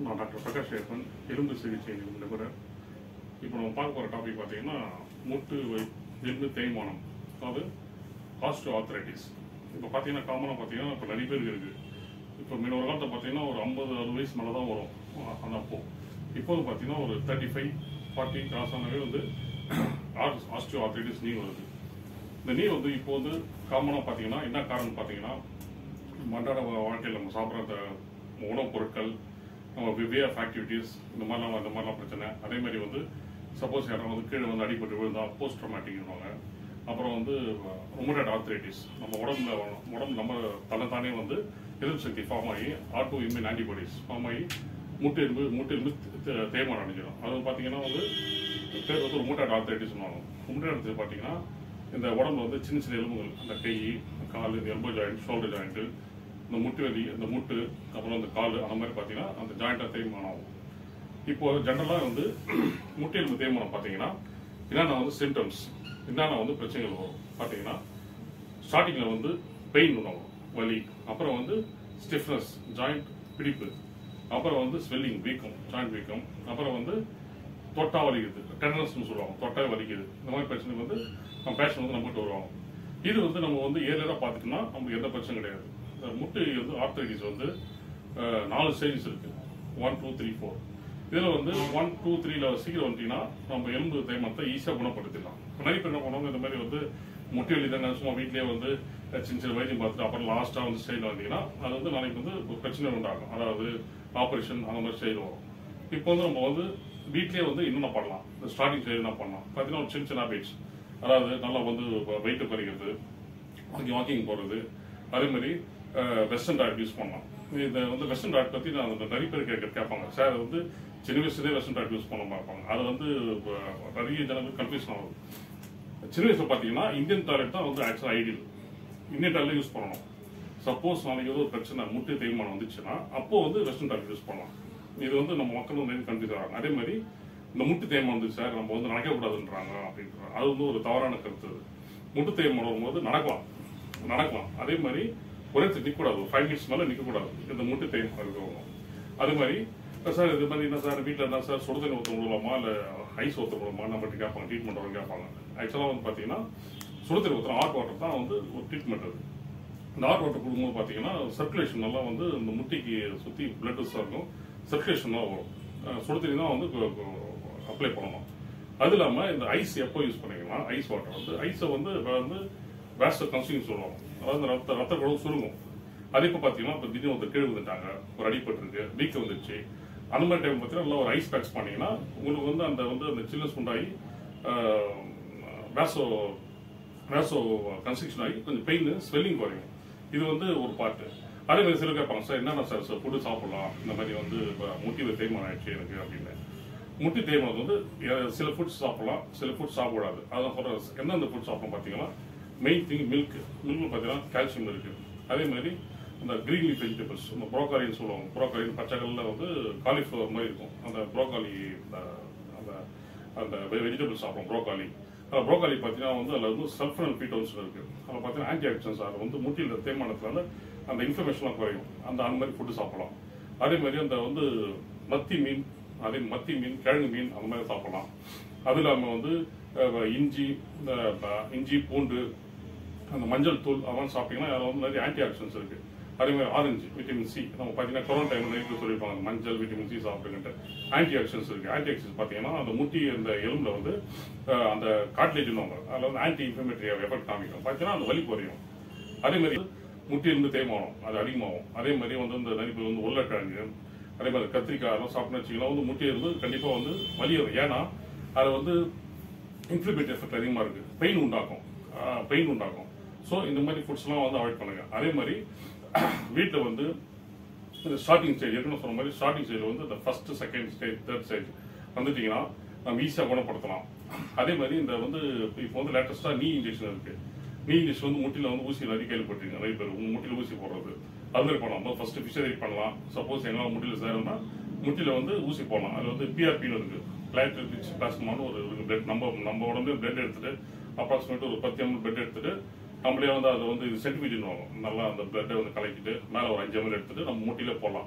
நான் டாக்டர் பிரகாஷ் ஏப்பன் எலும்பு சிகிச்சை நிபுணர் இப்போ நம்ம பார்க்க போகிற டாபிக் பார்த்தீங்கன்னா மூட்டு வலி, எலும்பு தேய்மானம் அதாவது ஆஸ்டோ ஆர்த்தரைட்டிஸ் இப்போ பார்த்தீங்கன்னா காமனாக பார்த்தீங்கன்னா இப்போ நிறைய பேருக்கு இருக்குது இப்போ முன்ன ஒரு காலத்தில் பார்த்தீங்கன்னா ஒரு ஐம்பது அறுபது வயசு மேலே தான் வரும் அந்த அப்போ இப்போது பார்த்தீங்கன்னா ஒரு தேர்ட்டி ஃபைவ் ஃபார்ட்டி கிராஸ் ஆனவே வந்து ஆஸ்டியோ ஆர்த்தரைட்டிஸ் நீ வருது இந்த நீ வந்து இப்போ வந்து காமனாக பார்த்தீங்கன்னா என்ன காரணம் பார்த்தீங்கன்னா அன்றாட வாழ்க்கையில் நம்ம சாப்பிட்ற அந்த உணவுப் பொருட்கள் நம்ம வே ஆஃப் ஆக்டிவிட்டீஸ் இந்த மாதிரிலாம் இந்த மாதிரிலாம் பிரச்சனை அதே மாதிரி வந்து சப்போஸ் யாரும் வந்து கீழே வந்து அடிபட்டு விழுந்தா போஸ்ட் ட்ரோமேட்டிக்னுவாங்க அப்புறம் வந்து ரொமோட்டட் ஆர்த்ரைட்டிஸ் நம்ம உடம்புல உடம்பு நம்ம தன்னைத்தானே வந்து எதிர்ப்பு சக்தி ஃபார்ம் ஆகி ஆட்டோ இம்யூன் ஆன்டிபாடிஸ் ஃபார்ம் ஆகி முட்டு எலும்பு முட்டு எலும்பு தே- தேய்மானம் அடைஞ்சிடும் அது வந்து பார்த்தீங்கன்னா வந்து பேர் வந்து ரொமோட்டட் ஆர்த்ரைட்டிஸ் ரொமோட்டட் ஆர்த்ரைட்டிஸ் பார்த்தீங்கன்னா இந்த உடம்புல வந்து சின்ன சின்ன எலும்புகள் அந்த கை கால் இந்த எல்போ ஜாயிண்ட் ஷோல்டர் ஜாயிண்ட்டு இந்த முட்டு வலி இந்த மூட்டு அப்புறம் இந்த கால் அந்த மாதிரி பார்த்தீங்கன்னா அந்த ஜாயிண்டாக தேய்மானம் ஆகும் இப்போ ஜென்ரலாக வந்து முட்டு எலும்பு தேய்மானம் பார்த்தீங்கன்னா என்னென்ன வந்து சிம்டம்ஸ் என்னென்ன வந்து பிரச்சனைகள் வரும் பார்த்தீங்கன்னா ஸ்டார்டிங்கில் வந்து பெயின் வரும் வலி அப்புறம் வந்து ஸ்டிஃப்னஸ் ஜாயிண்ட் பிடிப்பு அப்புறம் வந்து ஸ்வெல்லிங் வீக்கம் ஜாயிண்ட் வீக்கம் அப்புறம் வந்து தொட்டா வலிக்குது டெண்டனஸ்னு சொல்லுவாங்க தொட்டா வலிக்குது இந்த மாதிரி பிரச்சனை வந்து நம்ம பேஷன் வந்து நம்மகிட்ட வருவாங்க இது வந்து நம்ம வந்து ஏரியாவாக பார்த்துட்டோம்னா நமக்கு எந்த பிரச்சனை கிடையாது இந்த முட்டு வந்து ஆர்த்தரைட்டிஸ் வந்து அஹ், நாலு ஸ்டேஜஸ் இருக்கு ஒன் டூ த்ரீ ஃபோர் இதில் வந்து ஒன் டூ த்ரீல சீக்கிரம் வந்துட்டீங்கன்னா நம்ம எலும்பு தேய்மானத்தை ஈஸியாக குணப்படுத்திடலாம் இப்போ நிறைய பேர் என்ன பண்ணுவாங்க இந்த மாதிரி வந்து முட்டி வலி தானே சும்மா வீட்லயே வந்து அஹ், சின்ன சின்ன வைத்தியம் பார்த்துட்டு அப்புறம் லாஸ்ட்டாக வந்து ஸ்டைல் வந்தீங்கன்னா அது வந்து நாளைக்கு வந்து ஒரு பிரச்சனை உண்டாகும் அதாவது ஆப்ரேஷன் அந்த மாதிரி ஸ்டைல் வரும் இப்போ வந்து நம்ம வந்து வீட்லயே வந்து என்னென்ன பண்ணலாம் இந்த ஸ்டார்டிங் ஸ்டேஜ் என்ன பண்ணலாம் பார்த்தீங்கன்னா ஒரு சின்ன சின்ன ஹேபிட்ஸ் அதாவது நல்லா வந்து வெயிட் குறைக்கிறது வாக்கிங் வாக்கிங் போகிறது அதே மாதிரி வெஸ்டர்ன் டயட் யூஸ் பண்ணலாம் இந்த வந்து வெஸ்டர்ன் டயட் பற்றி நான் அந்த நிறைய பேர் கேட்க கேட்பாங்க சார் வந்து சின்ன வயசுலேயே வெஸ்டர்ன் டயட் யூஸ் பண்ண பார்ப்பாங்க அது வந்து அஹ், நிறைய ஜனங்களுக்கு கன்ஃபியூஷன் ஆகுது சின்ன வயசுல பார்த்தீங்கன்னா இந்தியன் டாய்லெட் தான் வந்து ஆக்சுவலாக ஐடியல் இந்தியன் டாய்லெட் யூஸ் பண்ணணும் சப்போஸ் நாளைக்கு ஏதோ ஒரு பிரச்சனை முட்டு தேய்மானம் வந்துச்சுன்னா அப்போ வந்து வெஸ்டர்ன் டாய்லெட் யூஸ் பண்ணலாம் இது வந்து நம்ம மக்கள் வந்து நிறைய கன்ஃபியூஸ் ஆகிறாங்க அதே மாதிரி இந்த முட்டு தேய்மானம் வந்து சார் நம்ம வந்து நடக்கக்கூடாதுன்றாங்க அப்படின்றாங்க அது வந்து ஒரு தவறான கருத்து அது. முட்டு தேய்மானம் வரும்போது நடக்கலாம் நடக்கலாம் அதே மாதிரி ஒரே இடத்துல நிற்கக்கூடாது ஒரு ஃபைவ் மினிட்ஸ் மேலே நிற்கக்கூடாது இந்த முட்டு தேய்மானம் இருக்கவங்க அதே மாதிரி சார் இது மாதிரி என்ன சார் வீட்டில் இருந்தால் சார் சுடு தண்ணி ஊற்ற விடலாமா இல்லை ஐஸ் ஊற்ற விடலாமா நம்மகிட்ட கேட்பாங்க ட்ரீட்மெண்ட் வரவங்க கேட்பாங்க ஆக்சுவலாக வந்து பார்த்தீங்கன்னா சுடு தண்ணி ஊற்றுற ஹாட் வாட்டர் தான் வந்து ஒரு ட்ரீட்மெண்ட் அது இந்த ஹாட் வாட்டர் கொடுக்கும்போது பார்த்தீங்கன்னா சர்க்குலேஷன் நல்லா வந்து இந்த முட்டிக்கு சுற்றி பிளட் இருக்கும் சர்க்குலேஷன் தான் வரும் அஹ் சுடு தண்ணி தான் வந்து அப்ளை பண்ணணும் அது இல்லாமல் இந்த ஐஸ் எப்போ யூஸ் பண்ணீங்கன்னா ஐஸ் வாட்டர் வந்து ஐஸை வந்து வந்து வேஸ்ட் கன்சியூம் சொல்லுவாங்க அதாவது இந்த ரத்த ரத்த குழம்பு சுருங்கும் அது இப்போ பார்த்தீங்கன்னா இப்போ திடீர்னு ஒருத்தர் கீழே வந்துட்டாங்க ஒரு அடிபட்டிருக்கு வீக்கம் வந்துருச்சு அந்த மாதிரி டைம் பார்த்தீங்கன்னா நல்லா ஒரு ஐஸ் பேக்ஸ் பண்ணீங்கன்னா உங்களுக்கு வந்து அந்த வந்து அந்த சில்னஸ் உண்டாகி வேசோ வேசோ கன்ஸ்ட்ரக்ஷன் ஆகி கொஞ்சம் பெயின் ஸ்வெல்லிங் குறையும் இது வந்து ஒரு பார்ட்டு அதே மாதிரி சில கேட்பாங்க சார் என்னென்ன சார் சார் ஃபுட்டு சாப்பிடலாம் இந்த மாதிரி வந்து இப்போ முட்டி தேய்மானம் ஆயிடுச்சு எனக்கு அப்படின்னு முட்டி தேய்மானம் வந்து எ- சில ஃபுட்ஸ் சாப்பிடலாம் சில ஃபுட்ஸ் சாப்பிடாது அதான் சொல்கிறேன் எந்தெந்த ஃபுட் சாப்பிடலாம் பார்த்தீங்கன்னா மெயின் திங் மில்க் மில்க் பார்த்தீங்கன்னா கால்சியம் இருக்கு அதே மாதிரி இந்த கிரீன் லீஃப் வெஜிடபிள்ஸ் இந்த ப்ரோக்காலின்னு சொல்லுவாங்க ப்ரோக்காலின்னு பச்சை கலரில் வந்து காலிஃப்ளவர் மாதிரி இருக்கும் அந்த ப்ரோக்காலி அந்த அந்த வெஜிடபிள்ஸ் சாப்பிடும் ப்ரோக்காலி அந்த ப்ரோக்காலி பார்த்தீங்கன்னா வந்து அதில் வந்து சல்ஃபரல் பீட்டோன்ஸ் இருக்கு அதில் பார்த்தீங்கன்னா ஆன்டி ஆக்சிடன்ஸ் அது வந்து முட்டியில் தேய்மானத்தினால அந்த இன்ஃபர்மேஷன்லாம் குறையும் அந்த அந்த மாதிரி ஃபுட்டு சாப்பிடலாம் அதே மாதிரி அந்த வந்து மத்தி மீன் அதே மத்தி மீன் கிழங்கு மீன் அந்த மாதிரி சாப்பிடலாம் அது இல்லாமல் வந்து அஹ், இஞ்சி இந்த ப- இஞ்சி பூண்டு அந்த மஞ்சள் தூள் அதெல்லாம் சாப்பிட்டீங்கன்னா அதில் வந்து நிறைய ஆன்டி ஆக்சிடன்ஸ் இருக்கு அதே மாதிரி ஆரஞ்சு விட்டமின் சி நம்ம பார்த்தீங்கன்னா கொரோனா டைம் நிறைய பேர் சொல்லியிருப்பாங்க அந்த மஞ்சள் விட்டமின் சி சாப்பிடுங்கன்ட்டு ஆன்டி ஆக்சிடன்ஸ் இருக்கு ஆன்டி ஆக்சிடன்ஸ் பார்த்தீங்கன்னா அந்த முட்டி அந்த எலும்புல வந்து அஹ், அந்த காட்லேஜ்னுவாங்க அதில் வந்து ஆன்டி இன்ஃபர்மேட்டரி எஃபெக்ட் காமிக்கும் பார்த்தீங்கன்னா அந்த வலி குறையும் அதே மாதிரி முட்டி இருந்து தேய்மானம் அது அதிகமாகும் அதே மாதிரி வந்து இந்த நிறைய பேர் வந்து உருளைக்கிழங்கு அதே மாதிரி கத்திரிக்காய் அதெல்லாம் சாப்பிட்டு வச்சிங்கன்னா வந்து முட்டி இருந்து கண்டிப்பாக வந்து வலி வரும் ஏன்னா அது வந்து இன்ஃப்ளிமேட்டரி எஃபெக்ட் அதிகமாக இருக்கு பெயின் உண்டாக்கும் பெயின் உண்டாக்கும் ஸோ இந்த மாதிரி ஃபுட்ஸ்லாம் வந்து அவாய்ட் பண்ணுங்க அதே மாதிரி வீட்டில் வந்து இந்த ஸ்டார்டிங் ஸ்டேஜ் ஏற்கனவே சொன்ன மாதிரி ஸ்டார்டிங் ஸ்டேஜ் வந்து இந்த first second stage third stage வந்துட்டீங்கன்னா நம்ம ஈஸியாக குணப்படுத்தலாம் அதே மாதிரி இந்த வந்து இப்போ வந்து லேட்டஸ்ட்டாக நீ இன்ஜெக்ஷன் இருக்கு நீ இன்ஜெக்ஷன் வந்து முட்டியில் வந்து ஊசி நிறைய கேள்விப்பட்டிருக்கீங்க நிறைய பேர் உங்க முட்டியில் ஊசி போடுறது அது மாதிரி பண்ணலாம் ஃபர்ஸ்ட் ஃபிஷரி பண்ணலாம் சப்போஸ் எங்களால் முட்டியில் சேரணும்னா முட்டியில் வந்து ஊசி போடலாம் அது வந்து பிஆர்பின்னு இருக்கு பிளாட்டரி ரிச் பிளாஸ்மான்னு ஒரு இருக்கு பிளட் நம்ம நம்ம உடம்பு பிளட் எடுத்துட்டு அப்ராக்சிமேட் ஒரு பத்து எம்எல் பிளட் எடுத்துட்டு நம்மளே வந்து அதை வந்து இது சென்டிமீட்டர் நல்லா அந்த பிளட்டை வந்து கலக்கிட்டு மேலே ஒரு அஞ்சு எம்எல் எடுத்துட்டு நம்ம முட்டியில போடலாம்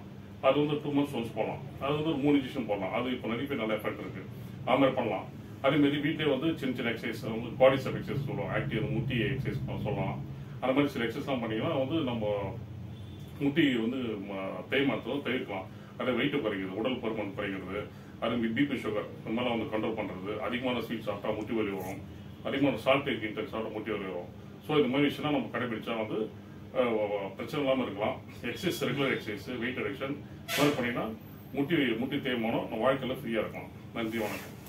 அது வந்து டூ மந்த்ஸ் ஒன்ஸ் போடலாம் அது வந்து ஒரு மூணு இன்ஜெக்ஷன் போடலாம் அது இப்போ நிறைய பேர் நல்ல எஃபெக்ட் இருக்கு அது மாதிரி பண்ணலாம் அதே மாதிரி வீட்டிலே வந்து சின்ன சின்ன எக்ஸசைஸ் வந்து பாடி ஸ்டெப் எக்ஸசைஸ் சொல்லுவோம் ஆக்டிவ் முட்டி எக்ஸசைஸ் சொல்லலாம் அந்த மாதிரி சில எக்ஸசைஸ்லாம் பண்ணிங்கன்னா வந்து நம்ம முட்டி வந்து ம- தேய்மானத்தை தவிர்க்கலாம் அதே வெயிட் குறைக்கிறது உடல் பருமன் குறைக்கிறது அதே மாதிரி பிபி சுகர் இந்த மாதிரிலாம் வந்து கண்ட்ரோல் பண்ணுறது அதிகமான ஸ்வீட் சாப்பிட்டா முட்டி வலி வரும் அதிகமான சால்ட் இன்டெக் சாப்பிட்டா முட்டி வலி வரும் ஸோ இந்த மாதிரி விஷயம்லாம் நம்ம கடைபிடிச்சா வந்து அஹ், பிரச்சனை இல்லாமல் இருக்கலாம் exercise regular exercise weight reduction மாதிரி பண்ணினா முட்டி முட்டி தேய்மானம் நம்ம வாழ்க்கையில் ஃப்ரீயாக இருக்கலாம் நன்றி வணக்கம்